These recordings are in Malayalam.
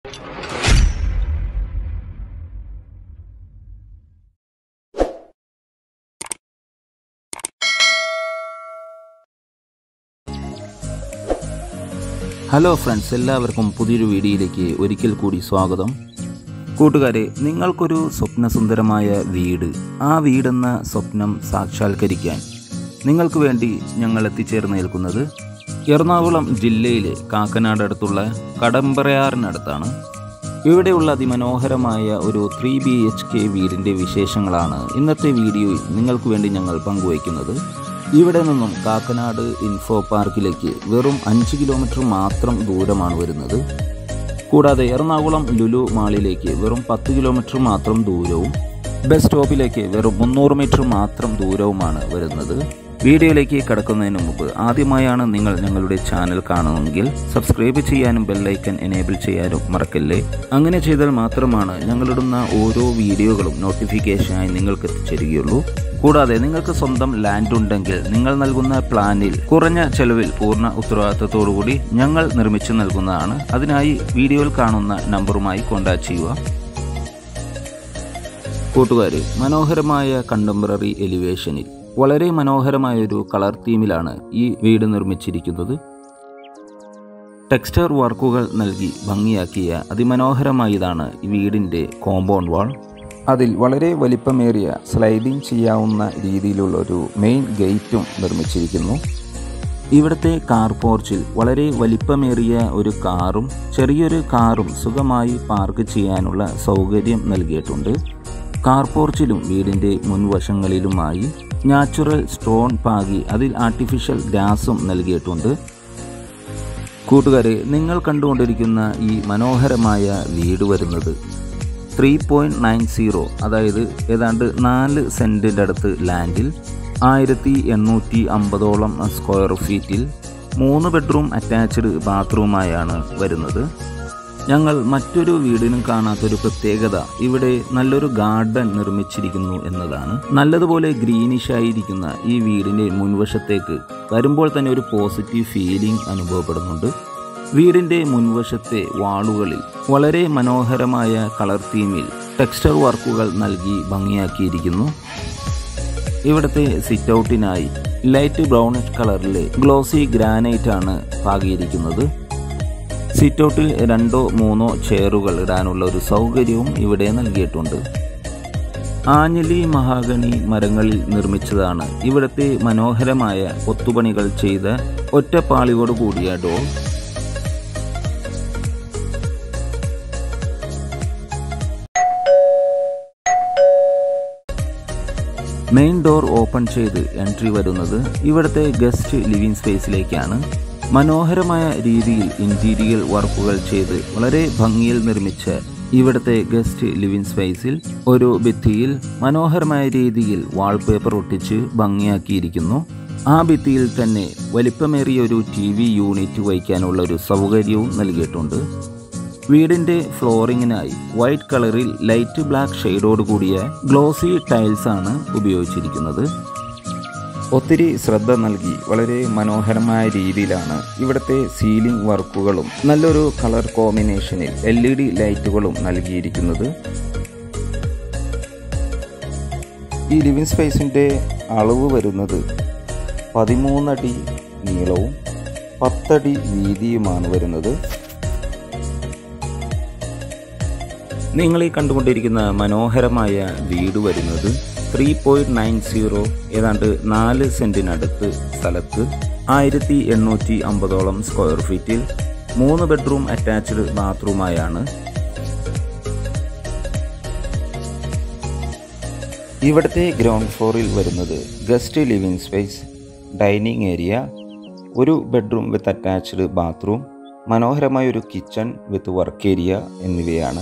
ഹലോ ഫ്രണ്ട്സ് എല്ലാവർക്കും പുതിയൊരു വീഡിയോയിലേക്ക് ഒരിക്കൽ കൂടി സ്വാഗതം കൂട്ടുകാരെ നിങ്ങൾക്കൊരു സ്വപ്നസുന്ദരമായ വീട് ആ വീടെന്ന സ്വപ്നം സാക്ഷാത്കരിക്കാൻ നിങ്ങൾക്ക് വേണ്ടി ഞങ്ങൾ എത്തിച്ചേർന്ന് നിൽക്കുന്നത് എറണാകുളം ജില്ലയിലെ കാക്കനാട് അടുത്തുള്ള കടമ്പറയാറിനടുത്താണ് ഇവിടെയുള്ള അതിമനോഹരമായ ഒരു ത്രീ ബി എച്ച് കെ വീടിൻ്റെ വിശേഷങ്ങളാണ് ഇന്നത്തെ വീഡിയോയിൽ നിങ്ങൾക്ക് വേണ്ടി ഞങ്ങൾ പങ്കുവയ്ക്കുന്നത് ഇവിടെ നിന്നും കാക്കനാട് ഇൻഫോ പാർക്കിലേക്ക് വെറും അഞ്ച് കിലോമീറ്റർ മാത്രം ദൂരമാണ് വരുന്നത് കൂടാതെ എറണാകുളം ലുലു മാളിലേക്ക് വെറും പത്ത് കിലോമീറ്റർ മാത്രം ദൂരവും ബസ് സ്റ്റോപ്പിലേക്ക് വെറും മുന്നൂറ് മീറ്റർ മാത്രം ദൂരവുമാണ് വരുന്നത് വീഡിയോയിലേക്ക് കടക്കുന്നതിന് മുമ്പ് ആദ്യമായാണ് നിങ്ങൾ ഞങ്ങളുടെ ചാനൽ കാണുമെങ്കിൽ സബ്സ്ക്രൈബ് ചെയ്യാനും ബെല്ലൈക്കൻ എനേബിൾ ചെയ്യാനും മറക്കല്ലേ അങ്ങനെ ചെയ്താൽ മാത്രമാണ് ഞങ്ങളിടുന്ന ഓരോ വീഡിയോകളും നോട്ടിഫിക്കേഷനായി നിങ്ങൾക്ക് എത്തിച്ചേരുകയുള്ളൂ കൂടാതെ നിങ്ങൾക്ക് സ്വന്തം ലാൻഡ് ഉണ്ടെങ്കിൽ നിങ്ങൾ നൽകുന്ന പ്ലാനിൽ കുറഞ്ഞ ചെലവിൽ പൂർണ്ണ ഉത്തരവാദിത്തത്തോടുകൂടി ഞങ്ങൾ നിർമ്മിച്ചു നൽകുന്നതാണ് അതിനായി വീഡിയോയിൽ കാണുന്ന നമ്പറുമായി കോൺടാക്ട് ചെയ്യുക കൂട്ടുകാരെ മനോഹരമായ കണ്ടംപററി എലിവേഷനിൽ വളരെ മനോഹരമായ ഒരു കളർ തീമിലാണ് ഈ വീട് നിർമ്മിച്ചിരിക്കുന്നത് ടെക്സ്ചർ വർക്കുകൾ നൽകി ഭംഗിയാക്കിയ അതിമനോഹരമായതാണ് ഈ വീടിൻ്റെ കോമ്പൗണ്ട് വാൾ അതിൽ വളരെ വലിപ്പമേറിയ സ്ലൈഡിംഗ് ചെയ്യാവുന്ന രീതിയിലുള്ള ഒരു മെയിൻ ഗേറ്റും നിർമ്മിച്ചിരിക്കുന്നു ഇവിടുത്തെ കാർ പോർച്ചിൽ വളരെ വലിപ്പമേറിയ ഒരു കാറും ചെറിയൊരു കാറും സുഖമായി പാർക്ക് ചെയ്യാനുള്ള സൗകര്യം നൽകിയിട്ടുണ്ട് കാർ പോർച്ചിലും വീടിൻ്റെ മുൻവശങ്ങളിലുമായി നാച്ചുറൽ സ്റ്റോൺ പാകി അതിൽ ആർട്ടിഫിഷ്യൽ ഗ്രാസും നൽകിയിട്ടുണ്ട് കൂട്ടുകാരെ നിങ്ങൾ കണ്ടുകൊണ്ടിരിക്കുന്ന ഈ മനോഹരമായ വീട് വരുന്നത് ത്രീ പോയിൻറ്റ് നയൻ സീറോ അതായത് ഏതാണ്ട് നാല് സെൻറ്റിൻ്റെ അടുത്ത് ലാൻഡിൽ ആയിരത്തി എണ്ണൂറ്റി അമ്പതോളം സ്ക്വയർ ഫീറ്റിൽ മൂന്ന് ബെഡ്റൂം അറ്റാച്ച്ഡ് ബാത്റൂമായാണ് വരുന്നത് ഞങ്ങൾ മറ്റൊരു വീടിനും കാണാത്തൊരു പ്രത്യേകത ഇവിടെ നല്ലൊരു ഗാർഡൻ നിർമ്മിച്ചിരിക്കുന്നു എന്നതാണ് നല്ലതുപോലെ ഗ്രീനിഷ് ആയിരിക്കുന്ന ഈ വീടിൻ്റെ മുൻവശത്തേക്ക് വരുമ്പോൾ തന്നെ ഒരു പോസിറ്റീവ് ഫീലിംഗ് അനുഭവപ്പെടുന്നുണ്ട് വീടിൻ്റെ മുൻവശത്തെ വാളുകളിൽ വളരെ മനോഹരമായ കളർ തീമിൽ ടെക്സ്ചർ വർക്കുകൾ നൽകി ഭംഗിയാക്കിയിരിക്കുന്നു ഇവിടുത്തെ സിറ്റ് ഔട്ടിനായി ലൈറ്റ് ബ്രൗണിഷ് കളറിലെ ഗ്ലോസി ഗ്രാനൈറ്റ് ആണ് പാകിയിരിക്കുന്നത് സിറ്റ് ഔട്ടിൽ രണ്ടോ മൂന്നോ ചെയറുകൾ ഇടാനുള്ള ഒരു സൗകര്യവും ഇവിടെ നൽകിയിട്ടുണ്ട് ആഞ്ഞലി മഹാഗണി മരങ്ങളിൽ നിർമ്മിച്ചതാണ് ഇവിടുത്തെ മനോഹരമായ കൊത്തുപണികൾ ചെയ്ത ഒറ്റപ്പാളിയോട് കൂടിയ ഡോർ മെയിൻ ഡോർ ഓപ്പൺ ചെയ്ത് എൻട്രി വരുന്നത് ഇവിടുത്തെ ഗസ്റ്റ് ലിവിംഗ് സ്പേസിലേക്കാണ് മനോഹരമായ രീതിയിൽ ഇന്റീരിയൽ വർക്കുകൾ ചെയ്ത് വളരെ ഭംഗിയിൽ നിർമ്മിച്ച ഇവിടുത്തെ ഗസ്റ്റ് ലിവിംഗ് സ്പേസിൽ ഒരു ഭിത്തിയിൽ മനോഹരമായ രീതിയിൽ വാൾപേപ്പർ ഒട്ടിച്ച് ഭംഗിയാക്കിയിരിക്കുന്നു ആ ഭിത്തിയിൽ തന്നെ വലിപ്പമേറിയ ഒരു ടി വി യൂണിറ്റ് വയ്ക്കാനുള്ള ഒരു സൗകര്യവും നൽകിയിട്ടുണ്ട് വീടിന്റെ ഫ്ലോറിങ്ങിനായി വൈറ്റ് കളറിൽ ലൈറ്റ് ബ്ലാക്ക് ഷെയ്ഡോട് കൂടിയ ഗ്ലോസി ടൈൽസ് ആണ് ഉപയോഗിച്ചിരിക്കുന്നത് ഒത്തിരി ശ്രദ്ധ നൽകി വളരെ മനോഹരമായ രീതിയിലാണ് ഇവിടുത്തെ സീലിംഗ് വർക്കുകളും നല്ലൊരു കളർ കോമ്പിനേഷനിൽ എൽ ഇ ഡി ലൈറ്റുകളും നൽകിയിരിക്കുന്നത് ഈ ലിവിംഗ് സ്പേസിൻ്റെ അളവ് വരുന്നത് പതിമൂന്നടി നീളവും പത്തടി വീതിയുമാണ് വരുന്നത് നിങ്ങൾ ഈ കണ്ടുകൊണ്ടിരിക്കുന്ന മനോഹരമായ വീട് വരുന്നത് ത്രീ പോയിന്റ് നയൻ സീറോ ഏതാണ്ട് നാല് സെന്റിനടുത്ത് സ്ഥലത്ത് ആയിരത്തി എണ്ണൂറ്റി അമ്പതോളം സ്ക്വയർ ഫീറ്റിൽ മൂന്ന് ബെഡ്റൂം അറ്റാച്ച്ഡ് ബാത്റൂമായാണ് ഇവിടുത്തെ ഗ്രൗണ്ട് ഫ്ലോറിൽ വരുന്നത് guest living space dining area ഒരു ബെഡ്റൂം വിത്ത് അറ്റാച്ച്ഡ് ബാത്റൂം മനോഹരമായ ഒരു കിച്ചൺ വിത്ത് വർക്ക് ഏരിയ എന്നിവയാണ്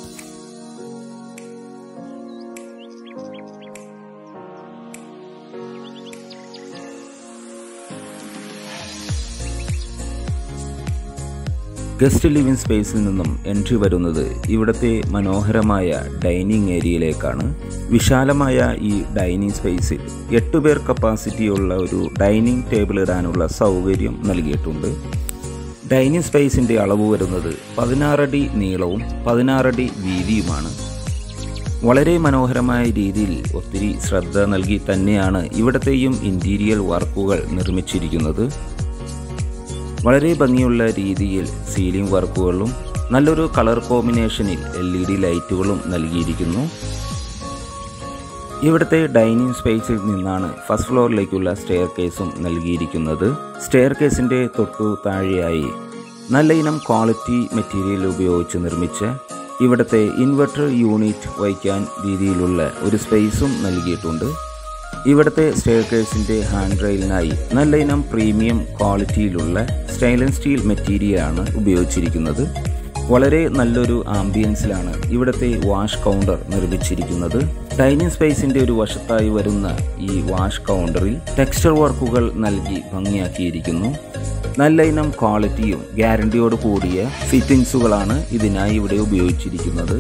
ഗസ്റ്റ് ലിവിംഗ് സ്പേസിൽ നിന്നും എൻട്രി വരുന്നത് ഇവിടുത്തെ മനോഹരമായ ഡൈനിങ് ഏരിയയിലേക്കാണ് വിശാലമായ ഈ ഡൈനിങ് സ്പേസിൽ എട്ട് പേർ കപ്പാസിറ്റിയുള്ള ഒരു ഡൈനിങ് ടേബിൾ ഇടാനുള്ള സൗകര്യം നൽകിയിട്ടുണ്ട് ഡൈനിങ് സ്പേസിൻ്റെ അളവ് വരുന്നത് പതിനാറടി നീളവും പതിനാറടി വീതിയുമാണ് വളരെ മനോഹരമായ രീതിയിൽ ഒത്തിരി ശ്രദ്ധ നൽകി തന്നെയാണ് ഇവിടത്തെയും ഇൻറ്റീരിയൽ വർക്കുകൾ നിർമ്മിച്ചിരിക്കുന്നത് വളരെ ഭംഗിയുള്ള രീതിയിൽ സീലിംഗ് വർക്കുകളും നല്ലൊരു കളർ കോമ്പിനേഷനിൽ എൽ ഇ ഡി ലൈറ്റുകളും നൽകിയിരിക്കുന്നു ഇവിടുത്തെ ഡൈനിങ് സ്പേസിൽ നിന്നാണ് ഫസ്റ്റ് ഫ്ലോറിലേക്കുള്ള സ്റ്റെയർ കേസും നൽകിയിരിക്കുന്നത് സ്റ്റെയർ കേസിൻ്റെ തൊട്ടു താഴെയായി നല്ല ഇനം ക്വാളിറ്റി മെറ്റീരിയൽ ഉപയോഗിച്ച് നിർമ്മിച്ച ഇവിടുത്തെ ഇൻവെർട്ടർ യൂണിറ്റ് വയ്ക്കാൻ രീതിയിലുള്ള ഒരു സ്പേസും നൽകിയിട്ടുണ്ട് ഇവിടുത്തെ സ്റ്റെയർ കേസിൻ്റെ ഹാൻഡ് റെയിലിനായി നല്ല ഇനം പ്രീമിയം ക്വാളിറ്റിയിലുള്ള സ്റ്റൈലൻ സ്റ്റീൽ മെറ്റീരിയലാണ് ഉപയോഗിച്ചിരിക്കുന്നത് വളരെ നല്ലൊരു ആംബിയൻസിലാണ് ഇവിടുത്തെ വാഷ് കൗണ്ടർ നിർമ്മിച്ചിരിക്കുന്നത് ഡൈനിങ് സ്പേസിന്റെ ഒരു വശത്തായി വരുന്ന ഈ വാഷ് കൗണ്ടറിൽ ടെക്സ്ചർ വർക്കുകൾ നൽകി ഭംഗിയാക്കിയിരിക്കുന്നു നല്ല ഇനം ക്വാളിറ്റിയും ഗ്യാരണ്ടിയോട് കൂടിയ ഫിറ്റിംഗ്സുകളാണ് ഇതിനായി ഇവിടെ ഉപയോഗിച്ചിരിക്കുന്നത്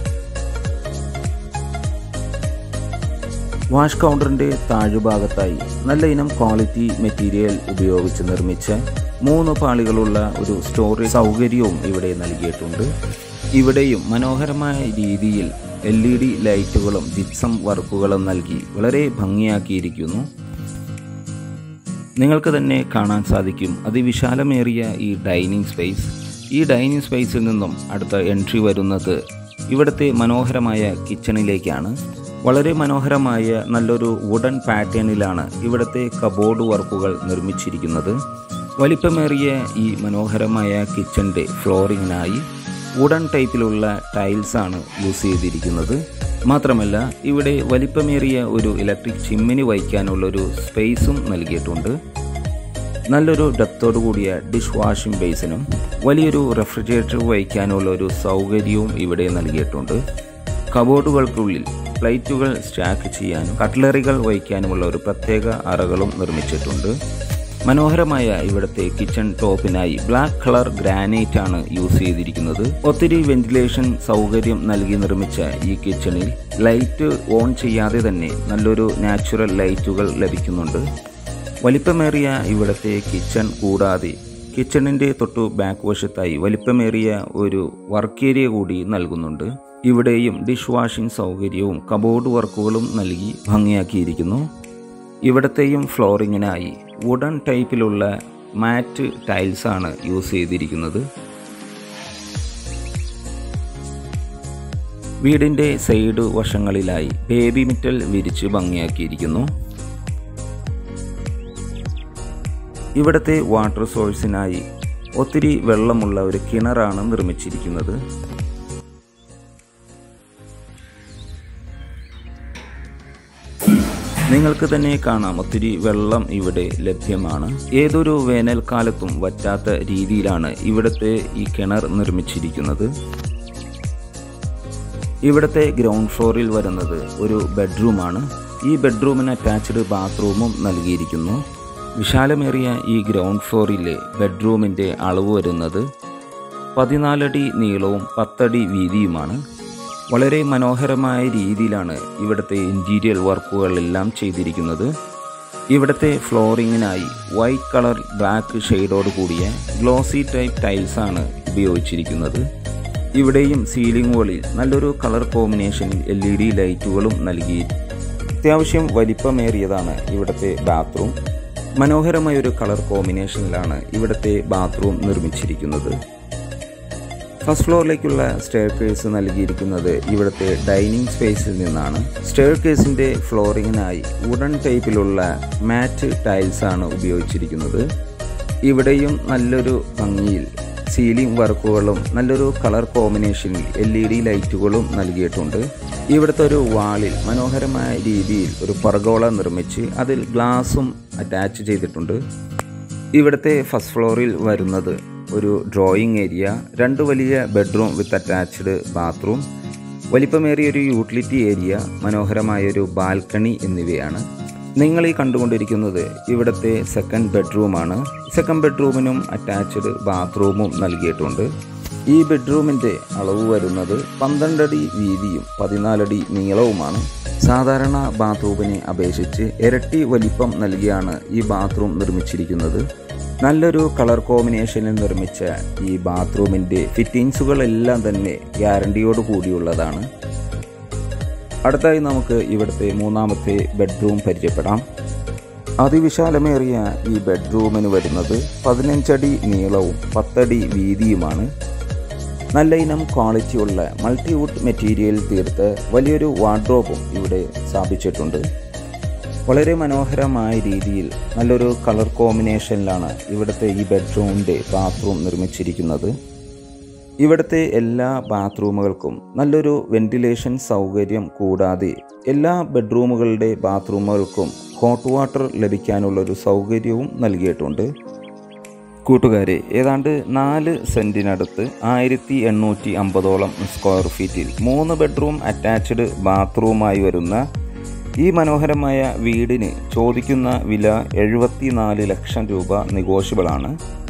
വാഷ് കൗണ്ടറിന്റെ താഴ്ഭാഗത്തായി നല്ല ഇനം ക്വാളിറ്റി മെറ്റീരിയൽ ഉപയോഗിച്ച് നിർമ്മിച്ച മൂന്ന് പാളികളുള്ള ഒരു സ്റ്റോറേജ് സൗകര്യവും ഇവിടെ നൽകിയിട്ടുണ്ട് ഇവിടെയും മനോഹരമായ രീതിയിൽ എൽ ഇ ഡി ലൈറ്റുകളും ജിപ്സം വർക്കുകളും നൽകി വളരെ ഭംഗിയാക്കിയിരിക്കുന്നു നിങ്ങൾക്ക് തന്നെ കാണാൻ സാധിക്കും അതിവിശാലമേറിയ ഈ ഡൈനിങ് സ്പേസ് ഈ ഡൈനിങ് സ്പേസിൽ നിന്നും അടുത്ത എൻട്രി വരുന്നത് ഇവിടുത്തെ മനോഹരമായ കിച്ചണിലേക്കാണ് വളരെ മനോഹരമായ നല്ലൊരു വുഡൻ പാറ്റേണിലാണ് ഇവിടുത്തെ കബോർഡ് വർക്കുകൾ നിർമ്മിച്ചിരിക്കുന്നത് വലിപ്പമേറിയ ഈ മനോഹരമായ കിച്ചൻ്റെ ഫ്ലോറിങ്ങിനായി വുഡൻ ടൈപ്പിലുള്ള ടൈൽസാണ് യൂസ് ചെയ്തിരിക്കുന്നത് മാത്രമല്ല ഇവിടെ വലിപ്പമേറിയ ഒരു ഇലക്ട്രിക് ചിമ്മിനി വയ്ക്കാനുള്ള ഒരു സ്പേസും നൽകിയിട്ടുണ്ട് നല്ലൊരു ഡെപ്തോടു കൂടിയ ഡിഷ് വാഷിംഗ് ബേസിനും വലിയൊരു റെഫ്രിജറേറ്റർ വയ്ക്കാനുള്ള ഒരു സൗകര്യവും ഇവിടെ നൽകിയിട്ടുണ്ട് കബോർഡുകൾക്കുള്ളിൽ പ്ലേറ്റുകൾ സ്റ്റാക്ക് ചെയ്യാനും കട്ട്ലറികൾ വയ്ക്കാനുമുള്ള ഒരു പ്രത്യേക അറകളും നിർമ്മിച്ചിട്ടുണ്ട് മനോഹരമായ ഇവിടുത്തെ കിച്ചൺ ടോപ്പിനായി ബ്ലാക്ക് കളർ ഗ്രാനൈറ്റ് ആണ് യൂസ് ചെയ്തിരിക്കുന്നത് ഒത്തിരി വെന്റിലേഷൻ സൗകര്യം നൽകി നിർമ്മിച്ച ഈ കിച്ചണിൽ ലൈറ്റ് ഓൺ ചെയ്യാതെ തന്നെ നല്ലൊരു നാച്ചുറൽ ലൈറ്റുകൾ ലഭിക്കുന്നുണ്ട് വലിപ്പമേറിയ ഇവിടുത്തെ കിച്ചൺ കൂടാതെ കിച്ചണിൻ്റെ തൊട്ടു ബാക്ക് വശത്തായി വലിപ്പമേറിയ ഒരു വർക്ക് ഏരിയ കൂടി നൽകുന്നുണ്ട് ഇവിടെയും ഡിഷ് വാഷിംഗ് സൗകര്യവും കബോർഡ് വർക്കുകളും നൽകി ഭംഗിയാക്കിയിരിക്കുന്നു ഇവിടത്തെയും ഫ്ലോറിങ്ങിനായി വുഡൻ ടൈപ്പിലുള്ള മാറ്റ് ടൈൽസാണ് യൂസ് ചെയ്തിരിക്കുന്നത് വീടിൻ്റെ സൈഡ് വശങ്ങളിലായി ബേബി മിറ്റൽ വിരിച്ച് ഭംഗിയാക്കിയിരിക്കുന്നു ഇവിടുത്തെ വാട്ടർ സോഴ്സിനായി ഒത്തിരി വെള്ളമുള്ള ഒരു കിണറാണ് നിർമ്മിച്ചിരിക്കുന്നത് നിങ്ങൾക്ക് തന്നെ കാണാം ഒത്തിരി വെള്ളം ഇവിടെ ലഭ്യമാണ് ഏതൊരു വേനൽക്കാലത്തും വറ്റാത്ത രീതിയിലാണ് ഇവിടുത്തെ ഈ കിണർ നിർമ്മിച്ചിരിക്കുന്നത് ഇവിടുത്തെ ഗ്രൗണ്ട് ഫ്ലോറിൽ വരുന്നത് ഒരു ബെഡ്റൂമാണ് ഈ ബെഡ്റൂമിന് അറ്റാച്ച്ഡ് ബാത്റൂമും നൽകിയിരിക്കുന്നു വിശാലമേറിയ ഈ ഗ്രൗണ്ട് ഫ്ലോറിലെ ബെഡ്റൂമിൻ്റെ അളവ് വരുന്നത് പതിനാലടി നീളവും പത്തടി വീതിയുമാണ് വളരെ മനോഹരമായ രീതിയിലാണ് ഇവിടുത്തെ ഇൻറ്റീരിയൽ വർക്കുകളെല്ലാം ചെയ്തിരിക്കുന്നത് ഇവിടുത്തെ ഫ്ലോറിങ്ങിനായി വൈറ്റ് കളർ ബ്ലാക്ക് ഷെയ്ഡോട് കൂടിയ ഗ്ലോസി ടൈപ്പ് ടൈൽസാണ് ഉപയോഗിച്ചിരിക്കുന്നത് ഇവിടെയും സീലിങ്ങുകളിൽ നല്ലൊരു കളർ കോമ്പിനേഷനിൽ എൽ ഇ ഡി ലൈറ്റുകളും നൽകി അത്യാവശ്യം വലിപ്പമേറിയതാണ് ഇവിടുത്തെ ബാത്റൂം മനോഹരമായ ഒരു കളർ കോമ്പിനേഷനിലാണ് ഇവിടുത്തെ ബാത്റൂം നിർമ്മിച്ചിരിക്കുന്നത് ഫസ്റ്റ് ഫ്ലോറിലേക്കുള്ള സ്റ്റെയർ കേസ് നൽകിയിരിക്കുന്നത് ഇവിടുത്തെ ഡൈനിങ് സ്പേസിൽ നിന്നാണ് സ്റ്റെയർ കേസിൻ്റെ ഫ്ലോറിങ്ങിനായി വുഡൻ ടൈപ്പിലുള്ള മാറ്റ് ടൈൽസ് ആണ് ഉപയോഗിച്ചിരിക്കുന്നത് ഇവിടെയും നല്ലൊരു ഭംഗിയിൽ സീലിംഗ് വർക്കുകളും നല്ലൊരു കളർ കോമ്പിനേഷനിൽ എൽ ഇ ഡി ലൈറ്റുകളും നൽകിയിട്ടുണ്ട് ഇവിടുത്തെ ഒരു വാളിൽ മനോഹരമായ രീതിയിൽ ഒരു പർഗോള നിർമ്മിച്ച് അതിൽ ഗ്ലാസും അറ്റാച്ച് ചെയ്തിട്ടുണ്ട് ഇവിടുത്തെ ഫസ്റ്റ് ഫ്ലോറിൽ വരുന്നത് ഒരു ഡ്രോയിങ് ഏരിയ രണ്ട് വലിയ ബെഡ്റൂം വിത്ത് അറ്റാച്ച്ഡ് ബാത്റൂം വലിപ്പമേറിയ ഒരു യൂട്ടിലിറ്റി ഏരിയ മനോഹരമായ ഒരു ബാൽക്കണി എന്നിവയാണ് നിങ്ങൾ ഈ കണ്ടുകൊണ്ടിരിക്കുന്നത് ഇവിടുത്തെ സെക്കൻഡ് ബെഡ്റൂമാണ് സെക്കൻഡ് ബെഡ്റൂമിനും അറ്റാച്ച്ഡ് ബാത്റൂമും നൽകിയിട്ടുണ്ട് ഈ ബെഡ്റൂമിൻ്റെ അളവ് വരുന്നത് പന്ത്രണ്ടടി വീതിയും പതിനാലടി നീളവുമാണ് സാധാരണ ബാത്റൂമിനെ അപേക്ഷിച്ച് ഇരട്ടി വലിപ്പം നൽകിയാണ് ഈ ബാത്റൂം നിർമ്മിച്ചിരിക്കുന്നത് നല്ലൊരു കളർ കോമ്പിനേഷനിൽ നിർമ്മിച്ച ഈ ബാത്റൂമിൻ്റെ ഫിറ്റിങ്സുകളെല്ലാം തന്നെ ഗ്യാരണ്ടിയോട് കൂടിയുള്ളതാണ് അടുത്തായി നമുക്ക് ഇവിടുത്തെ മൂന്നാമത്തെ ബെഡ്റൂം പരിചയപ്പെടാം അതിവിശാലമേറിയ ഈ ബെഡ്റൂമിന് വരുന്നത് പതിനഞ്ചടി നീളവും പത്തടി വീതിയുമാണ് നല്ല ഇനം ക്വാളിറ്റിയുള്ള മൾട്ടിവുഡ് മെറ്റീരിയൽ തീർത്ത് വലിയൊരു വാർഡ്രോബും ഇവിടെ സ്ഥാപിച്ചിട്ടുണ്ട് വളരെ മനോഹരമായ രീതിയിൽ നല്ലൊരു കളർ കോമ്പിനേഷനിലാണ് ഇവിടുത്തെ ഈ ബെഡ്റൂമിൻ്റെ ബാത്റൂം നിർമ്മിച്ചിരിക്കുന്നത് ഇവിടുത്തെ എല്ലാ ബാത്റൂമുകൾക്കും നല്ലൊരു വെന്റിലേഷൻ സൗകര്യം കൂടാതെ എല്ലാ ബെഡ്റൂമുകളുടെ ബാത്റൂമുകൾക്കും ഹോട്ട് വാട്ടർ ലഭിക്കാനുള്ളൊരു സൗകര്യവും നൽകിയിട്ടുണ്ട് കൂട്ടുകാരെ ഏതാണ്ട് നാല് സെൻറ്റിനടുത്ത് ആയിരത്തി എണ്ണൂറ്റി അമ്പതോളം സ്ക്വയർ ഫീറ്റിൽ മൂന്ന് ബെഡ്റൂം അറ്റാച്ച്ഡ് ബാത്റൂമായി വരുന്ന ഈ മനോഹരമായ വീടിന് ചോദിക്കുന്ന വില എഴുപത്തിനാല് ലക്ഷം രൂപ നെഗോഷ്യബിളാണ്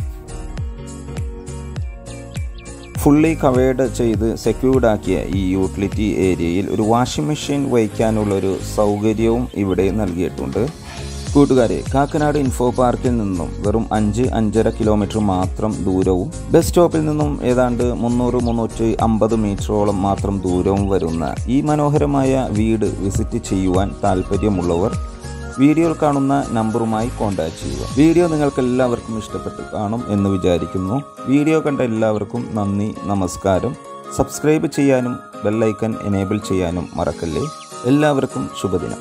ഫുള്ളി കവേർഡ് ചെയ്ത് സെക്യൂർഡ് ആക്കിയ ഈ യൂട്ടിലിറ്റി ഏരിയയിൽ ഒരു വാഷിംഗ് മെഷീൻ വയ്ക്കാനുള്ളൊരു സൗകര്യവും ഇവിടെ നൽകിയിട്ടുണ്ട് കൂട്ടുകാരെ കാക്കനാട് ഇൻഫോ പാർക്കിൽ നിന്നും വെറും അഞ്ച് അഞ്ചര കിലോമീറ്റർ മാത്രം ദൂരവും ബസ് സ്റ്റോപ്പിൽ നിന്നും ഏതാണ്ട് മുന്നൂറ് മുന്നൂറ്റി അമ്പത് മീറ്ററോളം മാത്രം ദൂരവും വരുന്ന ഈ മനോഹരമായ വീട് വിസിറ്റ് ചെയ്യുവാൻ താല്പര്യമുള്ളവർ വീഡിയോയിൽ കാണുന്ന നമ്പറുമായി കോൺടാക്ട് ചെയ്യുക വീഡിയോ നിങ്ങൾക്ക് എല്ലാവർക്കും ഇഷ്ടപ്പെട്ടു കാണും എന്ന് വിചാരിക്കുന്നു വീഡിയോ കണ്ട എല്ലാവർക്കും നന്ദി നമസ്കാരം സബ്സ്ക്രൈബ് ചെയ്യാനും ബെല്ലൈക്കൻ എനേബിൾ ചെയ്യാനും മറക്കല്ലേ എല്ലാവർക്കും ശുഭദിനം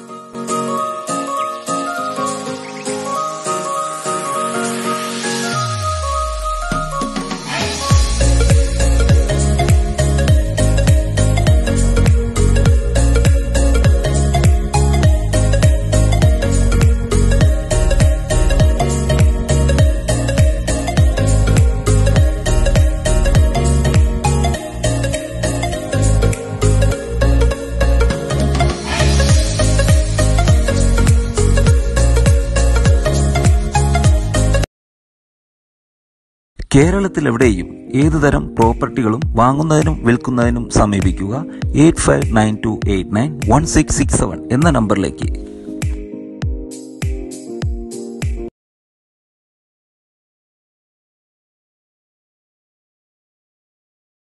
കേരളത്തിലെവിടെയും ഏതുതരം പ്രോപ്പർട്ടികളും വാങ്ങുന്നതിനും വിൽക്കുന്നതിനും സമീപിക്കുക eight five nine two eight nine one six six seven എന്ന നമ്പറിലേക്ക്